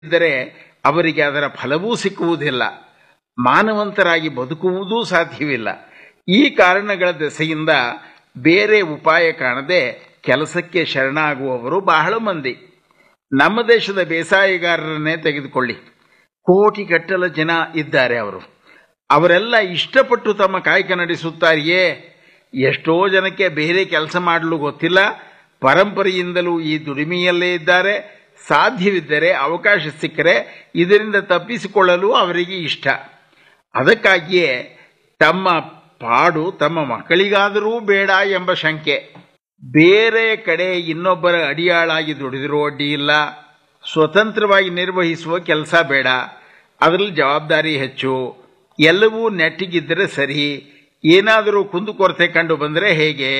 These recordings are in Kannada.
ಇದ್ದರೆ ಅವರಿಗೆ ಅದರ ಫಲವೂ ಸಿಕ್ಕುವುದಿಲ್ಲ ಮಾನವಂತರಾಗಿ ಬದುಕುವುದೂ ಸಾಧ್ಯವಿಲ್ಲ ಈ ಕಾರಣಗಳ ದೆಸೆಯಿಂದ ಬೇರೆ ಉಪಾಯ ಕಾಣದೆ ಕೆಲಸಕ್ಕೆ ಶರಣಾಗುವವರು ಬಹಳ ಮಂದಿ ನಮ್ಮ ದೇಶದ ಬೇಸಾಯಗಾರರನ್ನೇ ತೆಗೆದುಕೊಳ್ಳಿ ಕೋಟಿಗಟ್ಟಲ ಜನ ಇದ್ದಾರೆ ಅವರು ಅವರೆಲ್ಲ ಇಷ್ಟಪಟ್ಟು ತಮ್ಮ ಕಾಯಕ ನಡೆಸುತ್ತಾರೆಯೇ ಎಷ್ಟೋ ಜನಕ್ಕೆ ಬೇರೆ ಕೆಲಸ ಮಾಡಲು ಗೊತ್ತಿಲ್ಲ ಪರಂಪರೆಯಿಂದಲೂ ಈ ದುಡಿಮೆಯಲ್ಲೇ ಇದ್ದಾರೆ ಸಾಧ್ಯವಿದ್ದರೆ ಅವಕಾಶ ಸಿಕ್ಕರೆ ಇದರಿಂದ ತಪ್ಪಿಸಿಕೊಳ್ಳಲು ಅವರಿಗೆ ಇಷ್ಟ ಅದಕ್ಕಾಗಿಯೇ ತಮ್ಮ ಪಾಡು ತಮ್ಮ ಮಕ್ಕಳಿಗಾದರೂ ಬೇಡ ಎಂಬ ಶಂಕೆ ಬೇರೆ ಕಡೆ ಇನ್ನೊಬ್ಬರ ಅಡಿಯಾಳಾಗಿ ದುಡಿದಿರೋ ಅಡ್ಡಿ ಇಲ್ಲ ಸ್ವತಂತ್ರವಾಗಿ ನಿರ್ವಹಿಸುವ ಕೆಲಸ ಬೇಡ ಅದರಲ್ಲಿ ಜವಾಬ್ದಾರಿ ಹೆಚ್ಚು ಎಲ್ಲವೂ ನೆಟ್ಟಿಗಿದ್ದರೆ ಸರಿ ಏನಾದರೂ ಕುಂದುಕೊರತೆ ಕಂಡು ಬಂದರೆ ಹೇಗೆ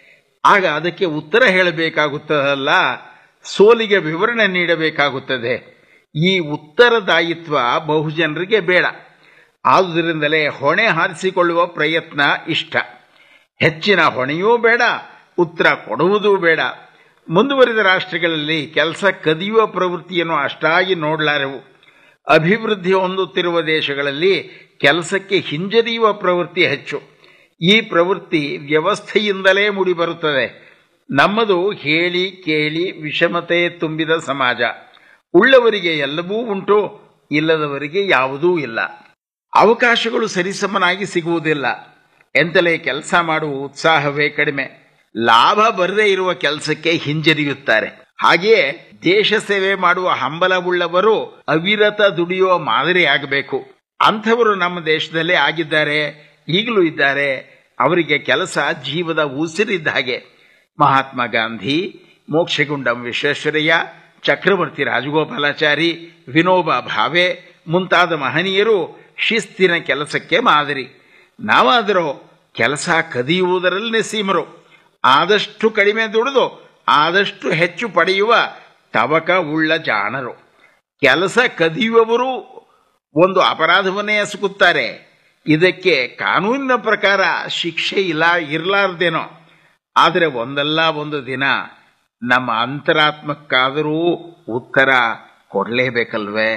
ಆಗ ಅದಕ್ಕೆ ಉತ್ತರ ಹೇಳಬೇಕಾಗುತ್ತದಲ್ಲ ಸೋಲಿಗೆ ವಿವರಣೆ ನೀಡಬೇಕಾಗುತ್ತದೆ ಈ ಉತ್ತರದಾಯಿತ್ವ ಬಹುಜನರಿಗೆ ಬೇಡ ಆದುದರಿಂದಲೇ ಹೊಣೆ ಹಾರಿಸಿಕೊಳ್ಳುವ ಪ್ರಯತ್ನ ಇಷ್ಟ ಹೆಚ್ಚಿನ ಹೊಣೆಯೂ ಬೇಡ ಉತ್ತರ ಕೊಡುವುದೂ ಬೇಡ ಮುಂದುವರಿದ ರಾಷ್ಟ್ರಗಳಲ್ಲಿ ಕೆಲಸ ಕದಿಯುವ ಪ್ರವೃತ್ತಿಯನ್ನು ಅಷ್ಟಾಗಿ ನೋಡಲಾರೆವು ಅಭಿವೃದ್ಧಿ ಹೊಂದುತ್ತಿರುವ ದೇಶಗಳಲ್ಲಿ ಕೆಲಸಕ್ಕೆ ಹಿಂಜರಿಯುವ ಪ್ರವೃತ್ತಿ ಹೆಚ್ಚು ಈ ಪ್ರವೃತ್ತಿ ವ್ಯವಸ್ಥೆಯಿಂದಲೇ ಮೂಡಿಬರುತ್ತದೆ ನಮ್ಮದು ಹೇಳಿ ಕೇಳಿ ವಿಷಮತೆ ತುಂಬಿದ ಸಮಾಜ ಉಳ್ಳವರಿಗೆ ಎಲ್ಲವೂ ಉಂಟು ಇಲ್ಲದವರಿಗೆ ಯಾವುದೂ ಇಲ್ಲ ಅವಕಾಶಗಳು ಸರಿಸಮನಾಗಿ ಸಿಗುವುದಿಲ್ಲ ಎಂತಲೇ ಕೆಲಸ ಮಾಡುವ ಉತ್ಸಾಹವೇ ಕಡಿಮೆ ಲಾಭ ಬರದೇ ಇರುವ ಕೆಲಸಕ್ಕೆ ಹಿಂಜರಿಯುತ್ತಾರೆ ಹಾಗೆಯೇ ದೇಶ ಸೇವೆ ಮಾಡುವ ಹಂಬಲವುಳ್ಳವರು ಅವಿರತ ದುಡಿಯುವ ಮಾದರಿ ಆಗಬೇಕು ಅಂಥವರು ನಮ್ಮ ದೇಶದಲ್ಲೇ ಆಗಿದ್ದಾರೆ ಈಗಲೂ ಇದ್ದಾರೆ ಅವರಿಗೆ ಕೆಲಸ ಜೀವದ ಉಸಿರಿದ್ದ ಹಾಗೆ ಮಹಾತ್ಮ ಗಾಂಧಿ ಮೋಕ್ಷಗುಂಡಂ ವಿಶ್ವೇಶ್ವರಯ್ಯ ಚಕ್ರವರ್ತಿ ರಾಜಗೋಪಾಲಾಚಾರಿ ವಿನೋಬಾ ಭಾವೆ ಮುಂತಾದ ಮಹನೀಯರು ಶಿಸ್ತಿನ ಕೆಲಸಕ್ಕೆ ಮಾದರಿ ನಾವಾದರೂ ಕೆಲಸ ಕದಿಯುವುದರಲ್ಲಿ ಸೀಮರು ಆದಷ್ಟು ಕಡಿಮೆ ದುಡಿದು ಆದಷ್ಟು ಹೆಚ್ಚು ಪಡೆಯುವ ತವಕ ಉಳ್ಳ ಜಾಣರು ಕೆಲಸ ಕದಿಯುವವರು ಒಂದು ಅಪರಾಧವನ್ನೇ ಎಸಗುತ್ತಾರೆ ಇದಕ್ಕೆ ಕಾನೂನಿನ ಪ್ರಕಾರ ಶಿಕ್ಷೆ ಇಲ್ಲ ಇರಲಾರ್ದೇನೋ ಆದರೆ ಒಂದಲ್ಲ ಒಂದು ದಿನ ನಮ್ಮ ಅಂತರಾತ್ಮಕ್ಕಾದರೂ ಉತ್ತರ ಕೊಡಲೇಬೇಕಲ್ವೇ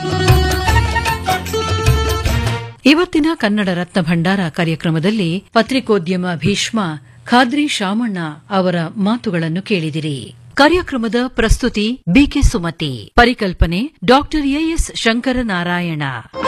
ಇವತ್ತಿನ ಕನ್ನಡ ರತ್ನ ಭಂಡಾರ ಕಾರ್ಯಕ್ರಮದಲ್ಲಿ ಪತ್ರಿಕೋದ್ಯಮ ಭೀಷ್ಮ ಖಾದ್ರಿ ಶಾಮಣ್ಣ ಅವರ ಮಾತುಗಳನ್ನು ಕೇಳಿದಿರಿ ಕಾರ್ಯಕ್ರಮದ ಪ್ರಸ್ತುತಿ ಬಿಕೆ ಸುಮತಿ ಪರಿಕಲ್ಪನೆ ಡಾಕ್ಟರ್ ಎಎಸ್ ಶಂಕರನಾರಾಯಣ